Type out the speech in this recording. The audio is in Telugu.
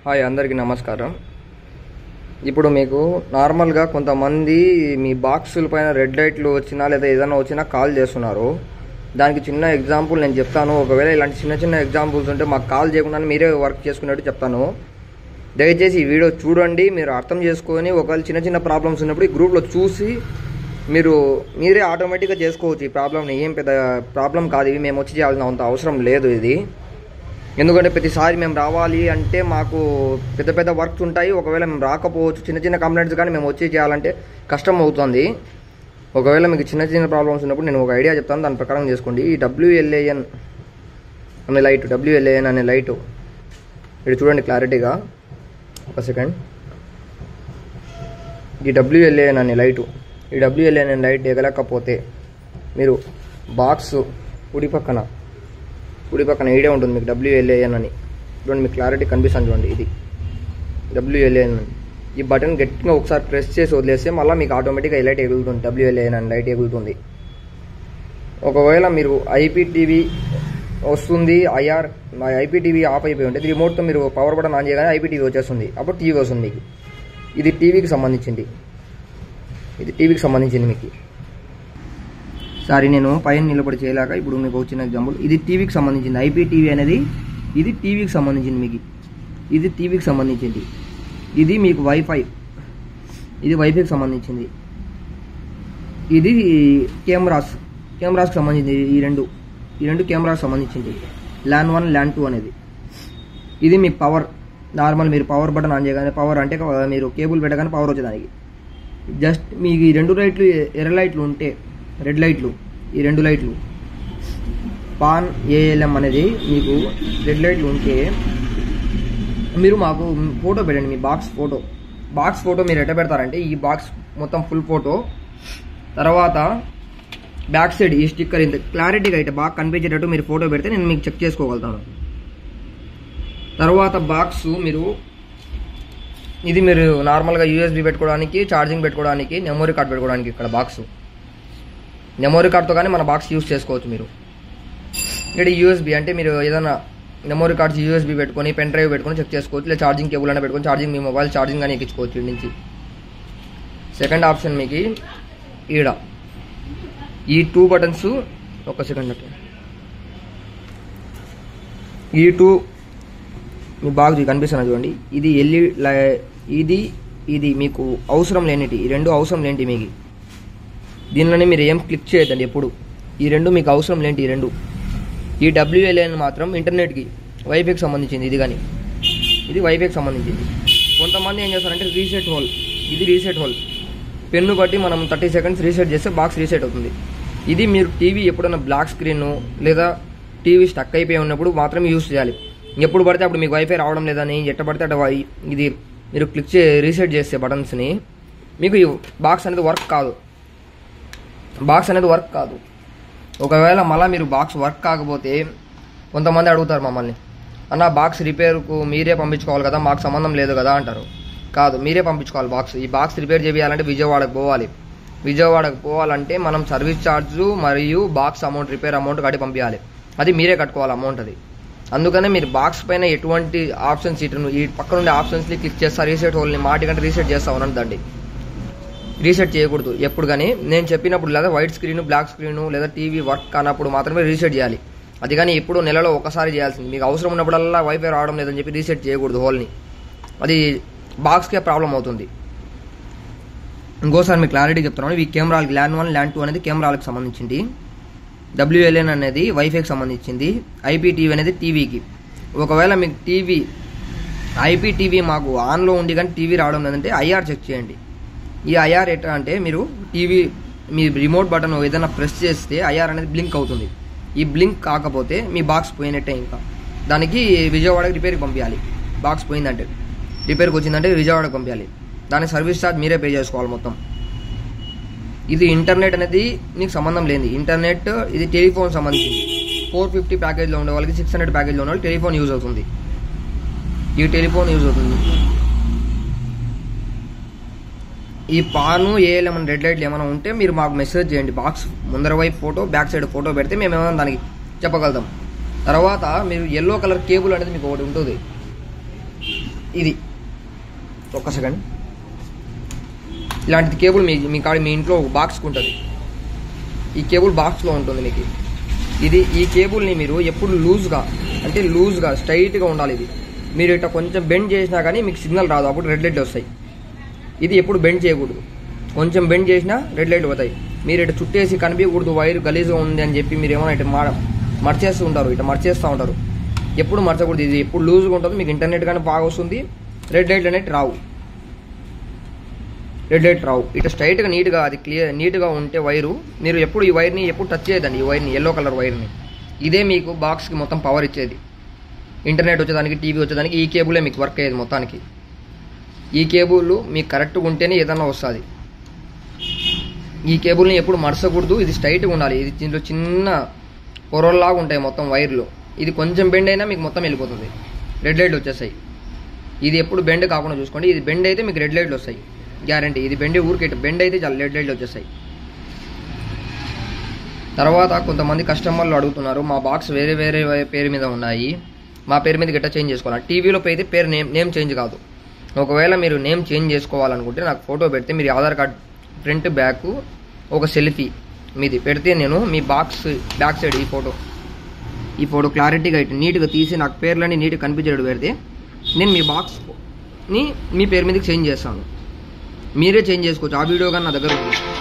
హాయ్ అందరికీ నమస్కారం ఇప్పుడు మీకు నార్మల్గా కొంతమంది మీ బాక్సుల పైన రెడ్ లైట్లు వచ్చినా లేదా ఏదైనా వచ్చినా కాల్ చేస్తున్నారు దానికి చిన్న ఎగ్జాంపుల్ నేను చెప్తాను ఒకవేళ ఇలాంటి చిన్న చిన్న ఎగ్జాంపుల్స్ ఉంటే మాకు కాల్ చేయకుండా మీరే వర్క్ చేసుకునేట్టు చెప్తాను దయచేసి ఈ వీడియో చూడండి మీరు అర్థం చేసుకొని ఒకవేళ చిన్న చిన్న ప్రాబ్లమ్స్ ఉన్నప్పుడు ఈ గ్రూప్లో చూసి మీరు మీరే ఆటోమేటిక్గా చేసుకోవచ్చు ఈ ప్రాబ్లమ్ని ఏం పెద్ద ప్రాబ్లం కాదు ఇవి మేము వచ్చి చేయాల్సిన అంత అవసరం లేదు ఇది ఎందుకంటే ప్రతిసారి మేము రావాలి అంటే మాకు పెద్ద పెద్ద వర్క్స్ ఉంటాయి ఒకవేళ మేము రాకపోవచ్చు చిన్న చిన్న కంప్లైంట్స్ కానీ మేము వచ్చి చేయాలంటే కష్టం అవుతుంది ఒకవేళ మీకు చిన్న చిన్న ప్రాబ్లమ్స్ ఉన్నప్పుడు నేను ఒక ఐడియా చెప్తాను దాని ప్రకారం చేసుకోండి ఈ డబ్ల్యూఎల్ఏఎన్ అనే లైట్ డబ్ల్యూఎల్ఏఎన్ అనే లైట్ ఇది చూడండి క్లారిటీగా ఒక సెకండ్ ఈ డబ్ల్యూఎల్ఏఎన్ అనే లైటు ఈ డబ్ల్యూఎల్ఏఎన్ అనే లైట్ ఎగలేకపోతే మీరు బాక్స్ కుడి పక్కన కుడి పక్కన ఈడే ఉంటుంది మీకు డబ్ల్యూఎల్ఏఎన్ అని చూడండి మీకు క్లారిటీ కనిపిస్తుంది చూడండి ఇది డబ్ల్యూఎల్ఏఎన్ అని ఈ బటన్ గట్టిగా ఒకసారి ప్రెస్ చేసి వదిలేస్తే మళ్ళీ మీకు ఆటోమేటిక్గా ఈ లైట్ ఎగులుతుంది డబ్ల్యూఎల్ఏఎన్ అని లైట్ ఎగులుతుంది ఒకవేళ మీరు ఐపీటీవీ వస్తుంది ఐఆర్ ఐపీటీవీ ఆఫ్ అయిపోయి ఉంటుంది రిమోట్తో మీరు పవర్ బటన్ ఆన్ చేయగానే ఐపీటీవీ వచ్చేస్తుంది అప్పుడు టీవీ వస్తుంది మీకు ఇది టీవీకి సంబంధించింది ఇది టీవీకి సంబంధించింది మీకు సారీ నేను పైన నిలబడి చేయలేక ఇప్పుడు మీకు వచ్చిన ఎగ్జాంపుల్ ఇది టీవీకి సంబంధించింది ఐపీటీవీ అనేది ఇది టీవీకి సంబంధించింది మీకు ఇది టీవీకి సంబంధించింది ఇది మీకు వైఫై ఇది వైఫైకి సంబంధించింది ఇది కెమెరాస్ కెమెరాస్కి సంబంధించింది ఈ రెండు ఈ రెండు కెమెరాకి సంబంధించింది ల్యాన్ వన్ ల్యాన్ టూ అనేది ఇది మీ పవర్ నార్మల్ మీరు పవర్ బటన్ ఆన్ చేయగానే పవర్ అంటే మీరు కేబుల్ పెట్టగానే పవర్ వచ్చేదానికి జస్ట్ మీకు ఈ రెండు లైట్లు ఎర్ర లైట్లు ఉంటే రెడ్ లైట్లు ఈ రెండు లైట్లు పాన్ ఏఎల్ఎం అనేది మీకు రెడ్ లైట్లు ఉంటే మీరు మాకు ఫోటో పెట్టండి మీ బాక్స్ ఫోటో బాక్స్ ఫోటో మీరు ఎట్ట పెడతారంటే ఈ బాక్స్ మొత్తం ఫుల్ ఫోటో తర్వాత బ్యాక్ సైడ్ ఈ స్టిక్కర్ ఇంత క్లారిటీగా అయితే బాగా కనిపించేటట్టు మీరు ఫోటో పెడితే నేను మీకు చెక్ చేసుకోగలుగుతాను తర్వాత బాక్స్ మీరు ఇది మీరు నార్మల్గా యూఎస్బి పెట్టుకోవడానికి ఛార్జింగ్ పెట్టుకోవడానికి మెమొరీ కార్డ్ పెట్టుకోవడానికి ఇక్కడ బాక్స్ మెమొరీ కార్డ్తో కానీ మన బాక్స్ యూస్ చేసుకోవచ్చు మీరు ఇక్కడ యూఎస్బి అంటే మీరు ఏదైనా మెమొరీ కార్డ్స్ యూఎస్బి పెట్టుకొని పెన్ డ్రైవ్ పెట్టుకొని చెక్ చేసుకోవచ్చు లేదా ఛార్జింగ్ కేబుల్ అయినా పెట్టుకొని ఛార్జింగ్ మీ మొబైల్ ఛార్జింగ్ కానీ ఎక్కించుకోవచ్చు ఇక్కడి నుంచి సెకండ్ ఆప్షన్ మీకు ఈడ ఈ టూ బటన్స్ ఒక సెకండ్ అట్లా ఈ టూ మీ బాగా కనిపిస్తున్నా చూడండి ఇది ఎల్ఈ ఇది ఇది మీకు అవసరం లేనిటి ఈ రెండు అవసరం లేనిటి మీకు దీనిలోనే మీరు ఏం క్లిక్ చేయొద్దండి ఎప్పుడు ఈ రెండు మీకు అవసరం లేంటి ఈ రెండు ఈ డబ్ల్యూఎల్ఏని మాత్రం ఇంటర్నెట్కి వైఫైకి సంబంధించింది ఇది కానీ ఇది వైఫైకి సంబంధించింది కొంతమంది ఏం చేస్తారంటే రీసెట్ హోల్ ఇది రీసెట్ హోల్ పెన్ను బట్టి మనం థర్టీ సెకండ్స్ రీసెట్ చేస్తే బాక్స్ రీసెట్ అవుతుంది ఇది మీరు టీవీ ఎప్పుడైనా బ్లాక్ స్క్రీన్ లేదా టీవీ స్టక్ అయిపోయి ఉన్నప్పుడు మాత్రమే యూస్ చేయాలి ఎప్పుడు పడితే అప్పుడు మీకు వైఫై రావడం లేదని ఎట్ట పడితే అటు వై- ఇది మీరు క్లిక్ చే రీసెట్ చేసే బటన్స్ని మీకు ఈ బాక్స్ అనేది వర్క్ కాదు బాక్స్ అనేది వర్క్ కాదు ఒకవేళ మళ్ళీ మీరు బాక్స్ వర్క్ కాకపోతే కొంతమంది అడుగుతారు మమ్మల్ని అన్న బాక్స్ రిపేర్కు మీరే పంపించుకోవాలి కదా మాకు సంబంధం లేదు కదా అంటారు కాదు మీరే పంపించుకోవాలి బాక్స్ ఈ బాక్స్ రిపేర్ చేయాలంటే విజయవాడకు పోవాలి విజయవాడకు పోవాలంటే మనం సర్వీస్ ఛార్జ్ మరియు బాక్స్ అమౌంట్ రిపేర్ అమౌంట్ కట్టి పంపించాలి అది మీరే కట్టుకోవాలి అమౌంట్ అది అందుకనే మీరు బాక్స్ పైన ఎటువంటి ఆప్షన్స్ ఇటు ఈ పక్కన ఉండే ఆప్షన్స్ని క్లిక్ చేస్తా రీసెట్ హోల్ని మాటి కంటే రీసెట్ చేస్తా ఉన్నదండి రీసెట్ చేయకూడదు ఎప్పుడు కానీ నేను చెప్పినప్పుడు లేదా వైట్ స్క్రీన్ బ్లాక్ స్క్రీన్ లేదా టీవీ వర్క్ కానప్పుడు మాత్రమే రీసెట్ చేయాలి అది కానీ ఎప్పుడు నెలలో ఒకసారి చేయాల్సింది మీకు అవసరం ఉన్నప్పుడల్లా వైఫై రావడం లేదని చెప్పి రీసెట్ చేయకూడదు హోల్ని అది బాక్స్కే ప్రాబ్లం అవుతుంది ఇంకోసారి మీకు క్లారిటీ చెప్తున్నాను ఈ కెమెరాలకి ల్యాండ్ వన్ ల్యాండ్ టూ అనేది కెమెరాలకు సంబంధించింది డబ్ల్యూఎల్ఎన్ అనేది వైఫైకి సంబంధించింది ఐపీటీవీ అనేది టీవీకి ఒకవేళ మీకు టీవీ ఐపీటీవీ మాకు ఆన్లో ఉండి కానీ టీవీ రావడం లేదంటే ఐఆర్ చెక్ చేయండి ఈ ఐఆర్ ఎట్లా అంటే మీరు టీవీ మీ రిమోట్ బటన్ ఏదైనా ప్రెస్ చేస్తే ఐఆర్ అనేది బ్లింక్ అవుతుంది ఈ బ్లింక్ కాకపోతే మీ బాక్స్ పోయినట్టే ఇంకా దానికి విజయవాడకి రిపేర్కి పంపించాలి బాక్స్ పోయిందంటే రిపేర్కి వచ్చిందంటే విజయవాడకి పంపించాలి దాని సర్వీస్ ఛార్జ్ మీరే పే చేసుకోవాలి మొత్తం ఇది ఇంటర్నెట్ అనేది మీకు సంబంధం లేని ఇంటర్నెట్ ఇది టెలిఫోన్ సంబంధించింది ఫోర్ ఫిఫ్టీ ప్యాకేజ్లో ఉండే వాళ్ళకి సిక్స్ హండ్రెడ్ ప్యాకేజ్లో ఉన్న వాళ్ళు టెలిఫోన్ యూజ్ అవుతుంది ఈ టెలిఫోన్ యూజ్ అవుతుంది ఈ పాను ఏఎల్ఎం రెడ్ లైట్లు ఏమైనా ఉంటే మీరు మాకు మెసేజ్ చేయండి బాక్స్ ముందర వైపు ఫోటో బ్యాక్ సైడ్ ఫోటో పెడితే మేము ఏమైనా దానికి చెప్పగలుగుతాం తర్వాత మీరు ఎల్లో కలర్ కేబుల్ అనేది మీకు ఒకటి ఉంటుంది ఇది ఒక్క సెకండ్ ఇలాంటి కేబుల్ మీ మీ కాడ మీ ఇంట్లో ఒక బాక్స్కి ఉంటుంది ఈ కేబుల్ బాక్స్లో ఉంటుంది మీకు ఇది ఈ కేబుల్ని మీరు ఎప్పుడు లూజ్గా అంటే లూజ్గా స్ట్రైట్గా ఉండాలి ఇది మీరు ఇట్లా కొంచెం బెండ్ చేసినా కానీ మీకు సిగ్నల్ రాదు అప్పుడు రెడ్ లైట్ వస్తాయి ఇది ఎప్పుడు బెండ్ చేయకూడదు కొంచెం బెండ్ చేసినా రెడ్ లైట్ పోతాయి మీరు ఇటు చుట్టేసి కనిపించకూడదు వైర్ గలీజ్గా ఉంది అని చెప్పి మీరు ఏమైనా ఇటు మాడ మర్చేస్తూ ఉంటారు ఇటు మర్చేస్తూ ఉంటారు ఎప్పుడు మర్చకూడదు ఇది ఎప్పుడు లూజ్గా ఉంటుంది మీకు ఇంటర్నెట్ కానీ బాగా వస్తుంది రెడ్ లైట్ అనేది రావు రెడ్ లైట్ రావు ఇటు స్ట్రైట్గా నీట్గా అది క్లియర్ నీట్గా ఉంటే వైరు మీరు ఎప్పుడు ఈ వైర్ని ఎప్పుడు టచ్ చేయదండి ఈ వైర్ని ఎల్లో కలర్ వైర్ని ఇదే మీకు బాక్స్కి మొత్తం పవర్ ఇచ్చేది ఇంటర్నెట్ వచ్చేదానికి టీవీ వచ్చేదానికి ఈ కేబులే మీకు వర్క్ అయ్యేది మొత్తానికి ఈ కేబుల్ మీకు కరెక్ట్గా ఉంటేనే ఏదన్నా వస్తుంది ఈ కేబుల్ని ఎప్పుడు మరసకూడదు ఇది స్ట్రైట్గా ఉండాలి ఇది దీంట్లో చిన్న పొరల్లాగా ఉంటాయి మొత్తం వైర్లు ఇది కొంచెం బెండ్ అయినా మీకు మొత్తం వెళ్ళిపోతుంది రెడ్ లైట్లు వచ్చేస్తాయి ఇది ఎప్పుడు బెండ్ కాకుండా చూసుకోండి ఇది బెండ్ అయితే మీకు రెడ్ లైట్లు వస్తాయి గ్యారంటీ ఇది బెండ్ ఊరికే బెండ్ అయితే చాలా రెడ్ లైట్లు వచ్చేస్తాయి తర్వాత కొంతమంది కస్టమర్లు అడుగుతున్నారు మా బాక్స్ వేరే వేరే పేరు మీద ఉన్నాయి మా పేరు మీద గట్ట చేంజ్ చేసుకోవాలి టీవీలో అయితే పేరు నేమ్ నేమ్ చేంజ్ కాదు ఒకవేళ మీరు నేమ్ చేంజ్ చేసుకోవాలనుకుంటే నాకు ఫోటో పెడితే మీరు ఆధార్ కార్డ్ ఫ్రంట్ బ్యాక్ ఒక సెల్ఫీ మీది పెడితే నేను మీ బాక్స్ బ్యాక్ సైడ్ ఈ ఫోటో ఈ ఫోటో క్లారిటీగా ఇటు నీట్గా తీసి నాకు పేర్లన్నీ నీట్గా కనిపించేటట్టు పెడితే నేను మీ బాక్స్ని మీ పేరు మీదకి చేంజ్ చేస్తాను మీరే చేంజ్ చేసుకోవచ్చు ఆ వీడియో కానీ నా దగ్గర ఉంది